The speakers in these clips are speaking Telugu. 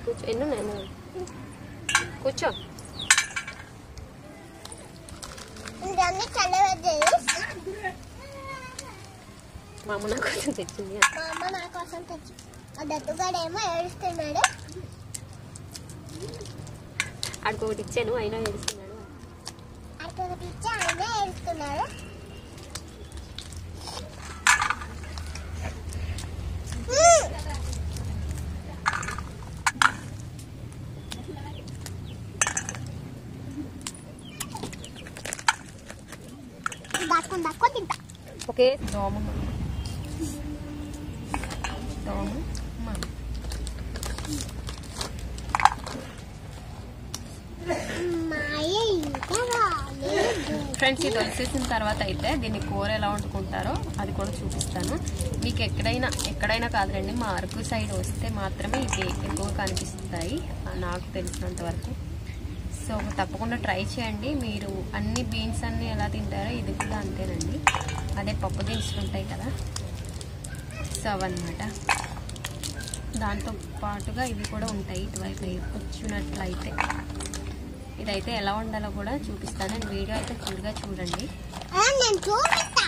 కూర్చో ఎన్ని ఉన్నాయి అన్న? కూర్చో ఇదన్నీ చల్లబడ్డది మా అమ్మ నా కోసం తెచ్చింది మా అమ్మ నా కోసం తెచ్చి ఆ దత్తుగాడేమో ఏడుస్తున్నాడు ఆడికి ఒకటి ఇచ్చాను అయినా ఏడుస్తున్నాడు అక్కడ పిచ్చి ఆయన ఏడుస్తున్నాడు దాక్కుని దాక్కుని తింటా ఓకే దోమ దోమ మా మాయ ఇంకా రాలేదు ఫ్రెండ్స్ ఇది వచ్చేసిన తర్వాత అయితే దీన్ని కూర ఎలా వండుకుంటారో అది కూడా చూపిస్తాను మీకు ఎక్కడైనా ఎక్కడైనా కాదులండి మా అరకు సైడ్ వస్తే మాత్రమే ఇవి ఎక్కువ కనిపిస్తాయి ఆ, నాకు తెలిసినంత వరకు సో తప్పకుండా ట్రై చేయండి మీరు అన్ని బీన్స్ అన్ని ఎలా తింటారో ఇది కూడా అంతేనండి అదే పప్పు దినుసులు ఉంటాయి కదా సో అవన్నమాట దాంతో పాటుగా ఇవి కూడా ఉంటాయి ఇటువైపు వచ్చినట్లయితే ఇదైతే ఎలా వండాలో కూడా చూపిస్తాను నేను వీడియో అయితే ఫుల్గా చూడండి ఆ, నేను చూపిస్తా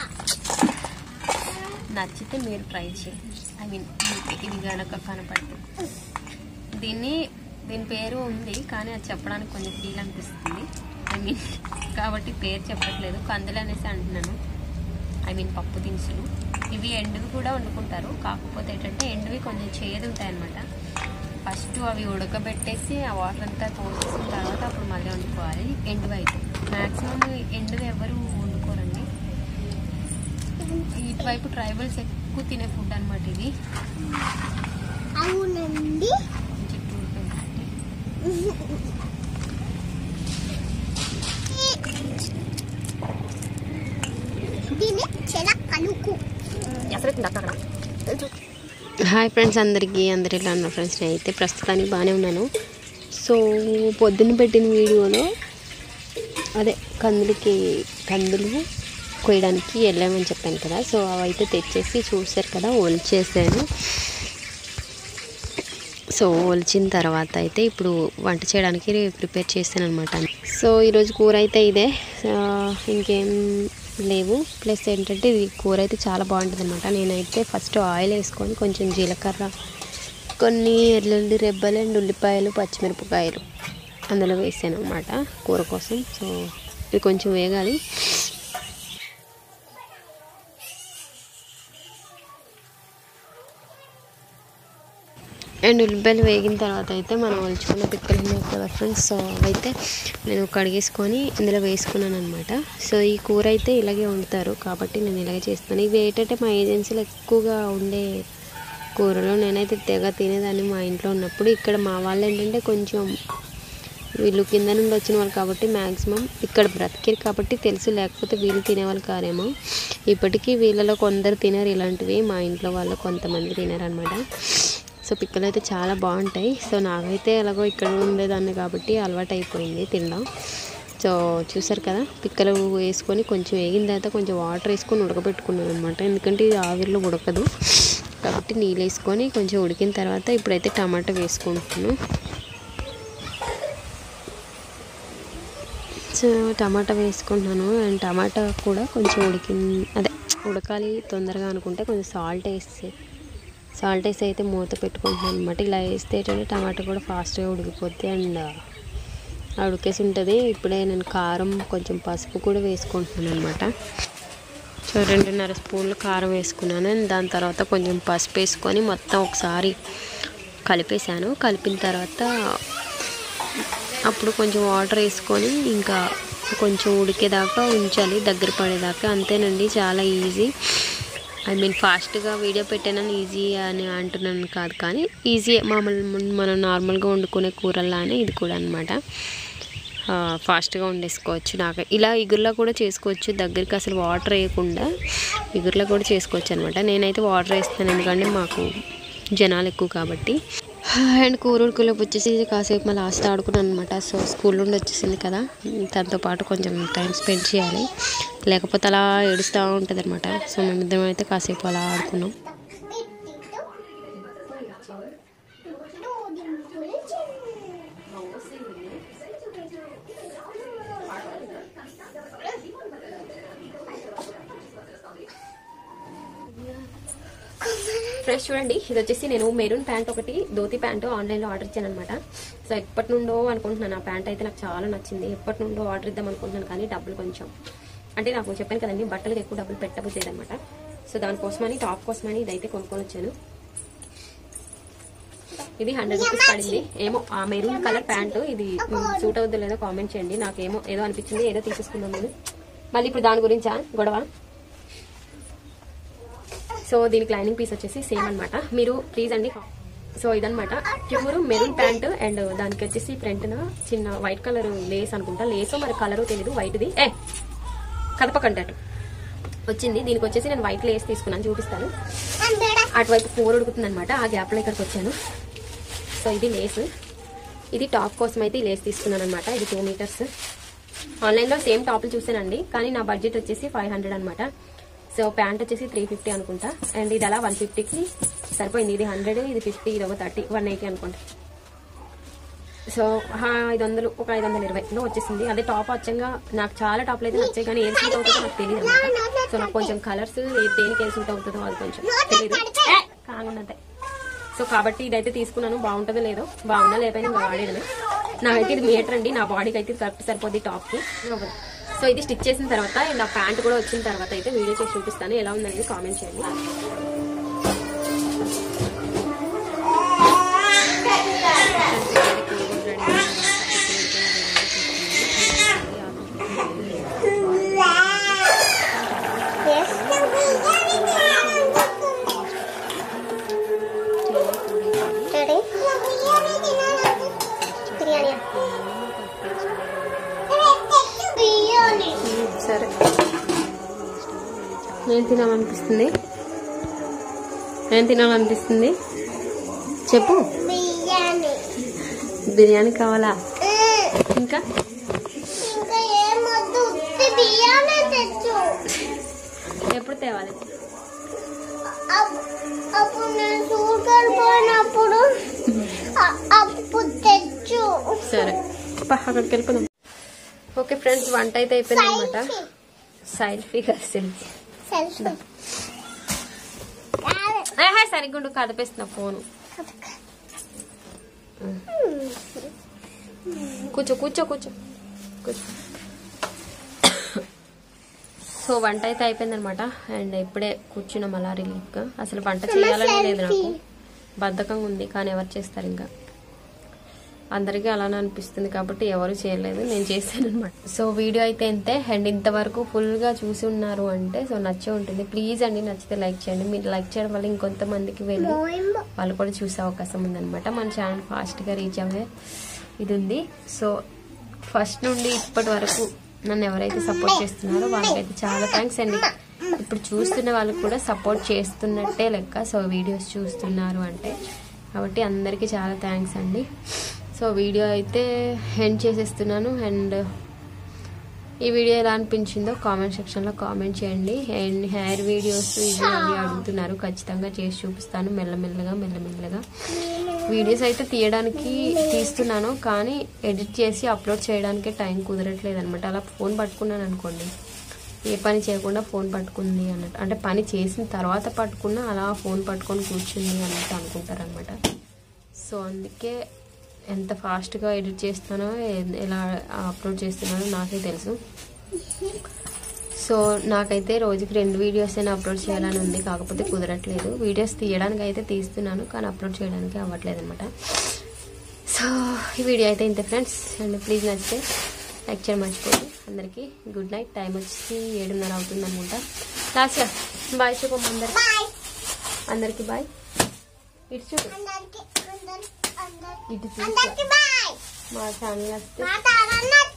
నచ్చితే మీరు ట్రై చేయండి ఐ మీన్ మీకు ఇది కనుక కనపడితే దీన్ని దీని పేరు ఉంది కానీ అది చెప్పడానికి కొంచెం ఫీల్ అనిపిస్తుంది ఐ మీన్ కాబట్టి పేరు చెప్పట్లేదు కందులు అనేసి అంటున్నాను ఐ మీన్ పప్పు దినుసులు ఇవి ఎండువి కూడా వండుకుంటారు కాకపోతే ఏంటంటే ఎండువి కొంచెం చేదు ఉంటాయి అనమాట ఫస్ట్ అవి ఉడకబెట్టేసి ఆ వాటర్ అంతా పోసేసిన తర్వాత అప్పుడు మళ్ళీ వండుకోవాలి ఎండువి అయితే మ్యాక్సిమం ఎండువి ఎవరు వండుకోరండి ఇటువైపు ట్రైబల్స్ ఎక్కువ తినే ఫుడ్ అనమాట ఇది అవునండి చుట్టూ ఉంటుంది. దీన్ని చెల కలుకు హాయ్ ఫ్రెండ్స్ అందరికీ అందరు ఎలా ఉన్నారు ఫ్రెండ్స్ నేను అయితే ప్రస్తుతానికి బాగానే ఉన్నాను సో పొద్దున్న పెట్టిన వీడియోలో అదే కందులకి కందులు కొయ్యడానికి వెళ్ళామని చెప్పాను కదా సో అవైతే తెచ్చేసి చూసారు కదా ఒలిచేసాను సో ఒలిచిన తర్వాత అయితే ఇప్పుడు వంట చేయడానికి ప్రిపేర్ చేస్తాను అనమాట సో ఈరోజు కూర అయితే ఇదే ఆ, ఇంకేం లేవు ప్లస్ ఏంటంటే ఇది కూర అయితే చాలా బాగుంటుంది అనమాట నేనైతే ఫస్ట్ ఆయిల్ వేసుకొని కొంచెం జీలకర్ర కొన్ని ఎల్లుల్లి రెబ్బలు అండ్ ఉల్లిపాయలు పచ్చిమిరపకాయలు అందులో వేసాను అనమాట కూర కోసం సో ఇది కొంచెం వేగాలి అండ్ ఉల్లిపాయలు వేగిన తర్వాత అయితే మనం ఒలుచుకున్న పిక్కలు ఉన్నాయి కదా ఫ్రెండ్స్ సో అవైతే నేను కడిగేసుకొని ఇందులో వేసుకున్నాను అనమాట సో ఈ కూర అయితే ఇలాగే వండుతారు కాబట్టి నేను ఇలాగే చేస్తాను ఇవి ఏంటంటే మా ఏజెన్సీలో ఎక్కువగా ఉండే కూరలు నేనైతే తెగ తినేదాన్ని మా ఇంట్లో ఉన్నప్పుడు ఇక్కడ మా వాళ్ళు ఏంటంటే కొంచెం వీళ్ళు కింద నుండి వచ్చిన వాళ్ళు కాబట్టి మ్యాక్సిమం ఇక్కడ బ్రతికారు కాబట్టి తెలుసు లేకపోతే వీళ్ళు తినేవాళ్ళు కారేమో ఇప్పటికీ వీళ్ళలో కొందరు తినరు ఇలాంటివి మా ఇంట్లో వాళ్ళు కొంతమంది తినరు అనమాట సో పిక్కలు అయితే చాలా బాగుంటాయి సో నాకైతే ఎలాగో ఇక్కడ ఉండేదాన్ని కాబట్టి అలవాటు అయిపోయింది తినడం సో చూసారు కదా పిక్కలు వేసుకొని కొంచెం వేగిన తర్వాత కొంచెం వాటర్ వేసుకొని ఉడకబెట్టుకున్నాను అనమాట ఎందుకంటే ఇది ఆవిరిలో ఉడకదు కాబట్టి నీళ్ళు వేసుకొని కొంచెం ఉడికిన తర్వాత ఇప్పుడైతే టమాటా వేసుకుంటున్నాను సో టమాటా వేసుకుంటున్నాను అండ్ టమాటా కూడా కొంచెం ఉడికి అదే ఉడకాలి తొందరగా అనుకుంటే కొంచెం సాల్ట్ వేసి సాల్ట్ వేసి అయితే మూత పెట్టుకుంటున్నాను అనమాట ఇలా వేస్తే ఏంటంటే టమాటా కూడా ఫాస్ట్గా ఉడికిపోద్ది అండ్ ఆ ఉడికేసి ఉంటుంది ఇప్పుడే నేను కారం కొంచెం పసుపు కూడా వేసుకుంటున్నాను అనమాట సో రెండున్నర స్పూన్లు కారం వేసుకున్నాను అండ్ దాని తర్వాత కొంచెం పసుపు వేసుకొని మొత్తం ఒకసారి కలిపేశాను కలిపిన తర్వాత అప్పుడు కొంచెం వాటర్ వేసుకొని ఇంకా కొంచెం ఉడికేదాకా ఉంచాలి దగ్గర పడేదాకా అంతేనండి చాలా ఈజీ ఐ మీన్ ఫాస్ట్గా వీడియో పెట్టానని ఈజీ అని అంటున్నాను కాదు కానీ ఈజీ మామూలు మనం నార్మల్గా వండుకునే కూరల్లానే ఇది కూడా అనమాట ఫాస్ట్గా వండేసుకోవచ్చు నాకు ఇలా ఇగురులో కూడా చేసుకోవచ్చు దగ్గరికి అసలు వాటర్ వేయకుండా ఇగురులో కూడా చేసుకోవచ్చు అనమాట నేనైతే వాటర్ వేస్తాను ఎందుకంటే మాకు జనాలు ఎక్కువ కాబట్టి అండ్ కూర ఉడుకులోకి వచ్చేసి కాసేపు మళ్ళీ లాస్ట్ ఆడుకున్నాను అనమాట సో స్కూల్ నుండి వచ్చేసింది కదా తనతో పాటు కొంచెం టైం స్పెండ్ చేయాలి లేకపోతే అలా ఏడుస్తూ ఉంటుంది అనమాట సో మేమిద్దరం అయితే కాసేపు అలా ఆడుకున్నాం ఫ్రెష్ చూడండి ఇది వచ్చేసి నేను మెరూన్ ప్యాంట్ ఒకటి ధోతి ప్యాంట్ ఆన్లైన్లో ఆర్డర్ ఇచ్చాను అనమాట సో ఎప్పటి నుండో అనుకుంటున్నాను ఆ ప్యాంట్ అయితే నాకు చాలా నచ్చింది ఎప్పటి నుండో ఆర్డర్ ఇద్దాం అనుకుంటున్నాను కానీ డబ్బులు కొంచెం అంటే నాకు చెప్పాను కదండి బట్టలకు ఎక్కువ డబ్బులు పెట్టబోతుంది అనమాట సో దానికోసమని టాప్ కోసమని ఇదైతే కొనుక్కొని వచ్చాను ఇది హండ్రెడ్ రూపీస్ పడింది ఏమో ఆ మెరూన్ కలర్ ప్యాంటు ఇది సూట్ అవుద్దో లేదో కామెంట్ చేయండి నాకేమో ఏదో అనిపించింది ఏదో తీసేసుకున్నాను నేను మళ్ళీ ఇప్పుడు దాని గురించా గొడవ సో దీనికి లైనింగ్ పీస్ వచ్చేసి సేమ్ అన్నమాట మీరు ప్లీజ్ అండి సో ఇదనమాట ప్యూర్ మెరూన్ ప్యాంట్ అండ్ దానికి వచ్చేసి ఫ్రంట్ చిన్న వైట్ కలర్ లేస్ అనుకుంటా లేస్ మరి కలర్ తెలీదు వైట్ది ఏ కదపకంటట్టు వచ్చింది దీనికి వచ్చేసి నేను వైట్ లేస్ తీసుకున్నాను చూపిస్తాను అటువైపు కూర ఉడుకుతుంది అనమాట ఆ గ్యాప్లో ఇక్కడికి వచ్చాను సో ఇది లేస్ ఇది టాప్ కోసం అయితే ఈ లేస్ తీసుకున్నాను అనమాట ఇది టూ మీటర్స్ ఆన్లైన్లో సేమ్ టాప్లు చూసానండి కానీ నా బడ్జెట్ వచ్చేసి ఫైవ్ హండ్రెడ్ అనమాట సో ప్యాంట్ వచ్చేసి త్రీ ఫిఫ్టీ అనుకుంటా అండ్ ఇది అలా వన్ ఫిఫ్టీకి సరిపోయింది ఇది హండ్రెడ్ ఇది ఫిఫ్టీ ఇది ఒక థర్టీ వన్ ఎయిటీ అనుకుంటా సో హా, ఐదు వందలు ఒక ఐదు వందల ఇరవైలో వచ్చేసింది అదే టాప్ వచ్చంగా నాకు చాలా టాప్లు అయితే నచ్చాయి కానీ ఏం సూట్ అవుతుందో నాకు తెలియదు అనమాట సో నాకు కొంచెం కలర్స్ దేనికి ఏం సూట్ అవుతుందో అది కొంచెం తెలియదు కాగుండంతే సో కాబట్టి ఇదైతే తీసుకున్నాను బాగుంటుందో లేదో బాగుందా లేకపోయినా ఇంకా వాడేయడమే నాకైతే ఇది మీటర్ అండి నా బాడీకి అయితే కరెక్ట్ సరిపోద్ది టాప్కి సో ఇది స్టిచ్ చేసిన తర్వాత నా ప్యాంట్ కూడా వచ్చిన తర్వాత అయితే వీడియో చేసి చూపిస్తాను ఎలా ఉందనేది కామెంట్ చేయండి బిర్యానీ సరే ఏం తినాలనిపిస్తుంది ఏం తినాలనిపిస్తుంది చెప్పు బిర్యానీ బిర్యానీ కావాలా ఇంకా ఇంకా ఏమొద్దు ఉత్తి బియ్యానే తెచ్చు ఎప్పుడు తేవాలి అప్- అప్పుడు నేను సూకర్ పోయినప్పుడు అ- అప్పుడు తెచ్చు సరే పా, అక్కడికి వెళ్ళిపోదాం ఓకే ఫ్రెండ్స్ వంట అయితే అయిపోయింది అనమాట సెల్ఫీ సెల్ఫీ సెల్ఫీ సరిగ్గా ఉండు కదిపేస్తున్నా ఫోను కూర్చో కూర్చో కూర్చో కూర్చో సో వంట అయితే అయిపోయిందనమాట అండ్ ఇప్పుడే కూర్చున్నాం అలా రిలీఫ్గా అసలు వంట చేయాలనే లేదు నాకు బద్ధకంగా ఉంది కానీ ఎవరు చేస్తారు ఇంకా అందరికీ అలానే అనిపిస్తుంది కాబట్టి ఎవరు చేయలేదు నేను చేశాను అనమాట సో వీడియో అయితే ఇంతే అండ్ ఇంతవరకు ఫుల్గా చూసి ఉన్నారు అంటే సో నచ్చే ఉంటుంది ప్లీజ్ అండి నచ్చితే లైక్ చేయండి మీరు లైక్ చేయడం వల్ల ఇంకొంతమందికి వెళ్ళి వాళ్ళు కూడా చూసే అవకాశం ఉందన్నమాట మన ఛానల్ ఫాస్ట్గా రీచ్ అవ్వే ఇది ఉంది సో ఫస్ట్ నుండి ఇప్పటి వరకు నన్ను ఎవరైతే సపోర్ట్ చేస్తున్నారో వాళ్ళకైతే చాలా థ్యాంక్స్ అండి ఇప్పుడు చూస్తున్న వాళ్ళకి కూడా సపోర్ట్ చేస్తున్నట్టే లెక్క సో వీడియోస్ చూస్తున్నారు అంటే కాబట్టి అందరికీ చాలా థ్యాంక్స్ అండి సో వీడియో అయితే ఎండ్ చేసేస్తున్నాను అండ్ ఈ వీడియో ఎలా అనిపించిందో కామెంట్ సెక్షన్లో కామెంట్ చేయండి అండ్ హెయిర్ వీడియోస్ ఇవి అవి అడుగుతున్నారు ఖచ్చితంగా చేసి చూపిస్తాను మెల్లమెల్లగా మెల్లమెల్లగా వీడియోస్ అయితే తీయడానికి తీస్తున్నాను కానీ ఎడిట్ చేసి అప్లోడ్ చేయడానికి టైం కుదరట్లేదు అనమాట అలా ఫోన్ పట్టుకున్నాను అనుకోండి ఏ పని చేయకుండా ఫోన్ పట్టుకుంది అన్నట్టు అంటే పని చేసిన తర్వాత పట్టుకున్నా అలా ఫోన్ పట్టుకొని కూర్చుంది అన్నట్టు అనుకుంటారు అనమాట సో అందుకే ఎంత ఫాస్ట్గా ఎడిట్ చేస్తానో ఎ- ఎలా అప్లోడ్ చేస్తున్నానో నాకే తెలుసు సో నాకైతే రోజుకి రెండు వీడియోస్ అయినా అప్లోడ్ చేయాలని ఉంది కాకపోతే కుదరట్లేదు వీడియోస్ తీయడానికి అయితే తీస్తున్నాను కానీ అప్లోడ్ చేయడానికి అవ్వట్లేదు అనమాట సో ఈ వీడియో అయితే ఇంతే ఫ్రెండ్స్ అండ్ ప్లీజ్ నచ్చితే లైక్ చేయడం మర్చిపోండి అందరికీ గుడ్ నైట్ టైం వచ్చి ఏడున్నర అవుతుంది అనుకుంటా లాస్ట్గా బాయ్ చెప్పమ్మ అందరికి బాయ్ అందరికి బాయ్ ఇటు చూడు అందరికి అందరికి అందరికి ఇటు చూసి అందరికి బాయ్ మా ఛానల్ వస్తే మా తాత